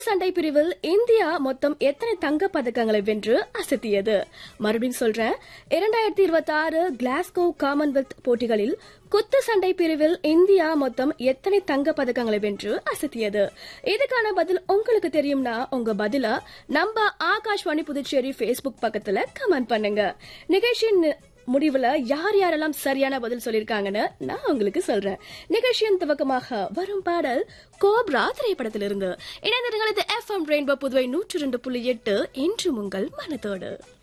சண்டை பிரிவில் இந்தியா மொத்தம் எத்தனை தங்க பதக்கங்களை வென்று அசத்தியது மறுபடியும் சொல்றேன் இரண்டாயிரத்தி இருபத்தி ஆறு கிளாஸ்கோ காமன்வெல்த் போட்டிகளில் குத்து சண்டை பிரிவில் இந்தியா மொத்தம் எத்தனை தங்க பதக்கங்களை வென்று அசத்தியது இதுக்கான பதில் உங்களுக்கு தெரியும்னா உங்க பதில நம்ம ஆகாஷ்வாணி புதுச்சேரி ஃபேஸ்புக் பக்கத்துல கமெண்ட் பண்ணுங்க நிகழ்ச்சியின் நி- முடிவுல யார் யாரெல்லாம் சரியான பதில் சொல்லிருக்காங்கன்னு நான் உங்களுக்கு சொல்றேன் நிகழ்ச்சியின் துவக்கமாக வரும் பாடல் கோப்ரா திரைப்படத்திலிருந்து இணைந்திருங்கள் இது எஃப்எம் ரெயின்போ புதுவை நூற்று ரெண்டு புள்ளி எட்டு இன்று உங்கள் மனதோடு